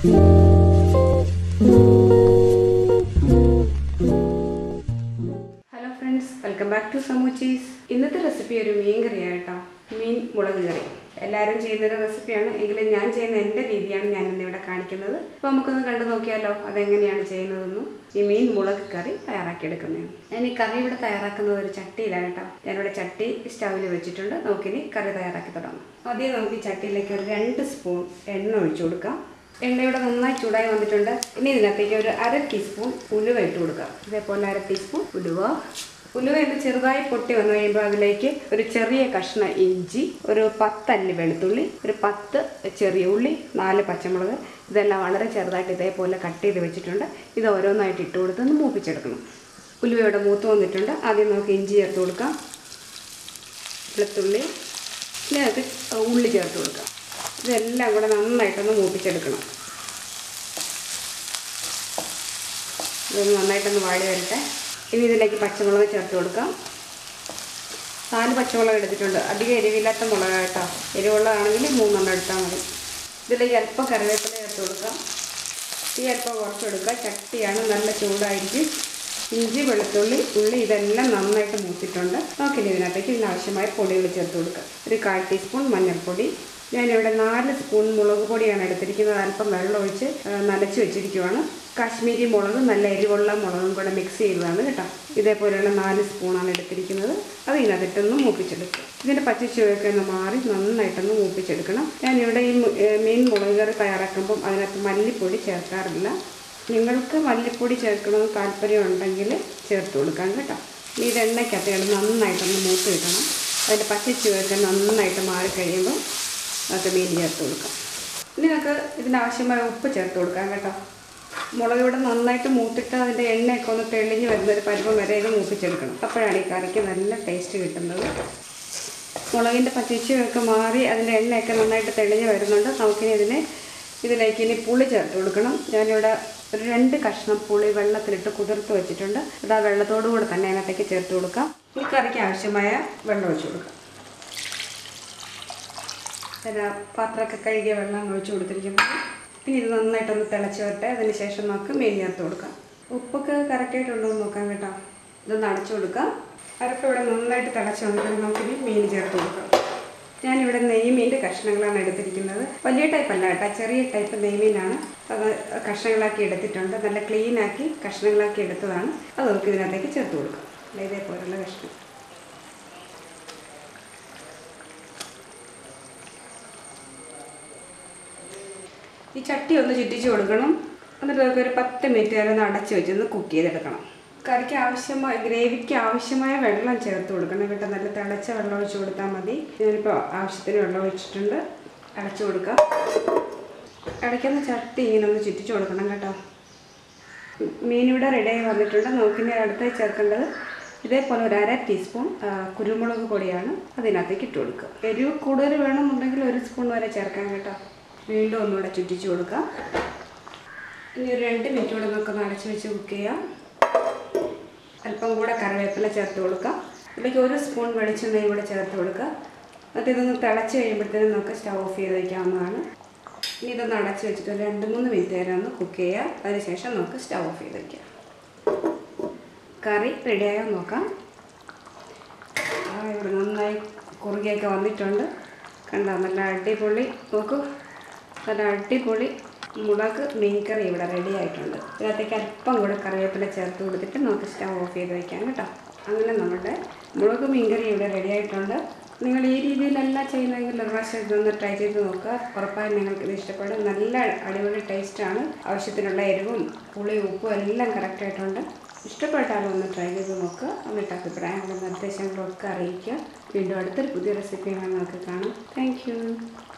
hello friends welcome back to സമൂച്ചീസ് ഇന്നത്തെ recipe ഒരു മീൻ കറിയാണ് കേട്ടോ മീൻ മുളക് കറി എല്ലാവരും ചെയ്യുന്നൊരു റെസിപ്പിയാണ് എങ്കിലും ഞാൻ ചെയ്യുന്ന എൻ്റെ രീതിയാണ് ഞാൻ ഇന്ന് ഇവിടെ കാണിക്കുന്നത് അപ്പോൾ നമുക്കൊന്ന് കണ്ടു നോക്കിയാലോ അതെങ്ങനെയാണ് ചെയ്യുന്നതെന്നും ഈ മീൻ മുളക് കറി തയ്യാറാക്കിയെടുക്കുന്നത് ഞാൻ ഈ കറി ഇവിടെ തയ്യാറാക്കുന്നത് ഒരു ചട്ടിയിലാണ് കേട്ടോ ഞാനിവിടെ ചട്ടി സ്റ്റൗവിൽ വെച്ചിട്ടുണ്ട് നമുക്കിനി കറി തയ്യാറാക്കി തുടങ്ങാം ആദ്യം നമുക്ക് ഈ ചട്ടിയിലേക്ക് ഒരു രണ്ട് സ്പൂൺ എണ്ണ ഒഴിച്ചു കൊടുക്കാം എണ്ണ ഇവിടെ നന്നായി ചൂടായി വന്നിട്ടുണ്ട് ഇനി ഇതിനകത്തേക്ക് ഒരു അര ടീസ്പൂൺ ഉലുവ ഇട്ട് കൊടുക്കാം ഇതേപോലെ അര ടീസ്പൂൺ ഉലുവ ഉലുവ ഇത് ചെറുതായി പൊട്ടി വന്നു കഴിയുമ്പോൾ അതിലേക്ക് ഒരു ചെറിയ കഷ്ണം ഇഞ്ചി ഒരു പത്തല്ലി വെളുത്തുള്ളി ഒരു പത്ത് ചെറിയ ഉള്ളി നാല് പച്ചമുളക് ഇതെല്ലാം വളരെ ചെറുതായിട്ട് ഇതേപോലെ കട്ട് ചെയ്ത് വെച്ചിട്ടുണ്ട് ഇത് ഓരോന്നായിട്ട് ഇട്ട് കൊടുത്ത് ഒന്ന് മൂപ്പിച്ചെടുക്കണം ഉലുവയുടെ മൂത്ത് വന്നിട്ടുണ്ട് ആദ്യം നമുക്ക് ഇഞ്ചി ചേർത്ത് കൊടുക്കാം വെളുത്തുള്ളി ഇനി നമുക്ക് ഉള്ളി ചേർത്ത് കൊടുക്കാം ഇതെല്ലാം കൂടെ നന്നായിട്ടൊന്ന് മൂപ്പിച്ചെടുക്കണം ഇതൊന്ന് നന്നായിട്ടൊന്ന് വാടി വരട്ടെ ഇനി ഇതിലേക്ക് പച്ചമുളക് ചേർത്ത് കൊടുക്കാം നാല് പച്ചമുളക് എടുത്തിട്ടുണ്ട് അധികം എരിവില്ലാത്ത മുളക് കേട്ടോ എരിവുള്ളതാണെങ്കിൽ മൂന്നെണ്ണം എടുത്താൽ മതി ഇതിലേക്ക് അല്പം കറിവേപ്പില ചേർത്ത് കൊടുക്കാം തീ അല്പം കുറച്ചെടുക്കുക ചട്ടിയാണ് നല്ല ചൂടായിരിക്കും ഇഞ്ചി വെളുത്തുള്ളി ഉള്ളി ഇതെല്ലാം നന്നായിട്ട് മൂത്തിട്ടുണ്ട് നമുക്കിനി ഇതിനകത്തേക്ക് ഇതിനാവശ്യമായ പൊടികൾ ചേർത്ത് കൊടുക്കുക ഒരു കാൽ ടീസ്പൂൺ മഞ്ഞൾപ്പൊടി ഞാനിവിടെ നാല് സ്പൂൺ മുളക് പൊടിയാണ് എടുത്തിരിക്കുന്നത് അല്പം വെള്ളം ഒഴിച്ച് ആ, നനച്ച് വെച്ചിരിക്കുവാണ് കാശ്മീരി മുളക് നല്ല എരിവുള്ള മുളകും കൂടെ മിക്സ് ചെയ്തതാണ് കേട്ടോ ഇതേപോലെയുള്ള നാല് സ്പൂണാണ് എടുത്തിരിക്കുന്നത് അത് ഇതിനകത്തിട്ടൊന്ന് മൂപ്പിച്ചെടുക്കുക ഇതിൻ്റെ പച്ചച്ചുവയൊക്കെ ഒന്ന് മാറി നന്നായിട്ടൊന്ന് മൂപ്പിച്ചെടുക്കണം ഞാനിവിടെ ഈ മു- ഏ, മീൻ മുളക് കറി തയ്യാറാക്കുമ്പം അതിനകത്ത് മല്ലിപ്പൊടി ചേർക്കാറില്ല നിങ്ങൾക്ക് മല്ലിപ്പൊടി ചേർക്കണമെന്ന് താല്പര്യം ഉണ്ടെങ്കിൽ ചേർത്ത് കൊടുക്കാം കേട്ടോ ഈ ഇത് എണ്ണയ്ക്കകത്ത് കിടന്ന് നന്നായിട്ടൊന്ന് മൂത്ത് കിട്ടണം അതിൻ്റെ പച്ചച്ചുവയൊക്കെ നന്നായിട്ട് മാറി കഴിയുമ്പോൾ നമുക്ക് മീൻ ചേർത്ത് കൊടുക്കാം ഇനി നമുക്ക് ഇതിനാവശ്യമായ ഉപ്പ് ചേർത്ത് കൊടുക്കാം കേട്ടോ മുളക് ഇവിടെ നന്നായിട്ട് മൂത്തിട്ട് അതിൻ്റെ എണ്ണയൊക്കെ ഒന്ന് തെളിഞ്ഞ് വരുന്ന ഒരു പരുവം വരെ ഇത് മൂപ്പിച്ചെടുക്കണം അപ്പോഴാണ് ഈ കറിക്ക് നല്ല ടേസ്റ്റ് കിട്ടുന്നത് മുളകിൻ്റെ പച്ചച്ചൊക്കെ മാറി അതിൻ്റെ എണ്ണയൊക്കെ നന്നായിട്ട് തെളിഞ്ഞ് വരുന്നുണ്ട് നമുക്കിനി ഇതിനെ ഇതിലേക്ക് ഇനി പുളി ചേർത്ത് കൊടുക്കണം ഞാനിവിടെ ഒരു രണ്ട് കഷ്ണം പുളി വെള്ളത്തിലിട്ട് കുതിർത്ത് വെച്ചിട്ടുണ്ട് അത് ആ വെള്ളത്തോടു കൂടെ തന്നെ അതിനകത്തേക്ക് ചേർത്ത് കൊടുക്കാം ഈ കറിക്ക് ആവശ്യമായ വെള്ളം ഒഴിച്ച് കൊടുക്കാം പിന്നെ പാത്രമൊക്കെ കഴുകിയ വെള്ളം ഒഴിച്ച് കൊടുത്തിരിക്കുന്നത് ഇനി ഇത് നന്നായിട്ടൊന്ന് തിളച്ച് വരട്ടെ അതിന് ശേഷം നമുക്ക് മീൻ ചേർത്ത് കൊടുക്കാം ഉപ്പൊക്കെ കറക്റ്റായിട്ടുണ്ടോ എന്ന് നോക്കാം കേട്ടോ ഇതൊന്ന് അടച്ചു കൊടുക്കാം അരപ്പ് ഇവിടെ നന്നായിട്ട് തിളച്ച് വന്നിട്ട് നമുക്കിനി മീൻ ചേർത്ത് കൊടുക്കാം ഞാനിവിടെ നെയ്മീൻ്റെ കഷ്ണങ്ങളാണ് എടുത്തിരിക്കുന്നത് വലിയ ടൈപ്പ് അല്ല കേട്ടോ ചെറിയ ടൈപ്പ് നെയ്മീനാണ് അത് കഷ്ണങ്ങളാക്കി എടുത്തിട്ടുണ്ട് നല്ല ക്ലീനാക്കി കഷ്ണങ്ങളാക്കി എടുത്തതാണ് അത് നമുക്ക് ഇതിനകത്തേക്ക് ചേർത്ത് കൊടുക്കാം ദേ ഇതേപോലുള്ള കഷ്ണം ഈ ചട്ടി ഒന്ന് ചുറ്റിച്ച് കൊടുക്കണം എന്നിട്ട് നമുക്ക് ഒരു പത്ത് മിനിറ്റ് നേരം ഒന്ന് അടച്ച് വെച്ചൊന്ന് കുക്ക് ചെയ്തെടുക്കണം കറിക്ക് ആവശ്യമായ ഗ്രേവിക്ക് ആവശ്യമായ വെള്ളം ചേർത്ത് കൊടുക്കണം കേട്ടോ നല്ല തിളച്ച വെള്ളം ഒഴിച്ച് കൊടുത്താൽ മതി ഞാനിപ്പോൾ ആവശ്യത്തിന് വെള്ളം ഒഴിച്ചിട്ടുണ്ട് അടച്ചു കൊടുക്കാം അടയ്ക്കുന്ന ചട്ടി ഇങ്ങനെ ഒന്ന് ചുറ്റിച്ച് കൊടുക്കണം കേട്ടോ മീനിവിടെ റെഡിയായി വന്നിട്ടുണ്ട് നമുക്കിനി അടുത്തായി ചേർക്കേണ്ടത് ഇതേപോലെ ഒരു അര ടീസ്പൂൺ ആ, കുരുമുളക് പൊടിയാണ് അതിനകത്തേക്ക് ഇട്ട് കൊടുക്കുക എരിവ് കൂടുതൽ വേണമെന്നുണ്ടെങ്കിൽ ഒരു സ്പൂൺ വരെ ചേർക്കാം കേട്ടോ വീണ്ടും ഒന്നുകൂടെ ചുറ്റിച്ച് കൊടുക്കാം ഇനി ഒരു രണ്ട് മിനിറ്റ് കൂടെ നമുക്കൊന്ന് അടച്ച് വെച്ച് കുക്ക് ചെയ്യാം അല്പം കൂടെ കറിവേപ്പില ചേർത്ത് കൊടുക്കാം ഇതിലേക്ക് ഒരു സ്പൂൺ വെളിച്ചെണ്ണയും കൂടെ ചേർത്ത് കൊടുക്കുക എന്നിട്ട് ഇതൊന്ന് തിളച്ച് കഴിയുമ്പോഴത്തേനും നമുക്ക് സ്റ്റവ് ഓഫ് ചെയ്ത് വയ്ക്കാവുന്നതാണ് ഇനി ഇതൊന്ന് അടച്ച് വെച്ചിട്ട് ഒരു രണ്ട് മൂന്ന് മിനിറ്റ് നേരം ഒന്ന് കുക്ക് ചെയ്യുക അതിനുശേഷം നമുക്ക് സ്റ്റവ് ഓഫ് ചെയ്ത് വയ്ക്കാം കറി റെഡിയായോ നോക്കാം ആ ഇവിടെ നന്നായി കുറുകിയൊക്കെ വന്നിട്ടുണ്ട് കണ്ടോ നല്ല അടിപൊളി നോക്കൂ നല്ല അടിപൊളി മുളക് മീൻകറി ഇവിടെ റെഡി ആയിട്ടുണ്ട് ഇതിനകത്തേക്ക് അല്പം കൂടെ കറിവേപ്പില ചേർത്ത് കൊടുത്തിട്ട് നമുക്ക് സ്റ്റവ് ഓഫ് ചെയ്ത് വയ്ക്കാം കേട്ടോ അങ്ങനെ നമ്മുടെ മുളക് മീൻകറി ഇവിടെ റെഡി ആയിട്ടുണ്ട് നിങ്ങൾ ഈ രീതിയിലല്ല ചെയ്യുന്നതെങ്കിൽ ഒരു പ്രാവശ്യം ഇതൊന്ന് ട്രൈ ചെയ്ത് നോക്കുക ഉറപ്പായും നിങ്ങൾക്ക് ഇത് ഇഷ്ടപ്പെടും നല്ല അടിപൊളി ടേസ്റ്റാണ് ആവശ്യത്തിനുള്ള എരിവും പുളിയും ഉപ്പും എല്ലാം കറക്റ്റായിട്ടുണ്ട് ഇഷ്ടപ്പെട്ടാലും ഒന്ന് ട്രൈ ചെയ്ത് നോക്കുക എന്നിട്ട് അഭിപ്രായങ്ങളും നിർദ്ദേശങ്ങളും ഒക്കെ അറിയിക്കുക വീണ്ടും അടുത്തൊരു പുതിയ റെസിപ്പിയുമായി നമുക്ക് കാണാം താങ്ക്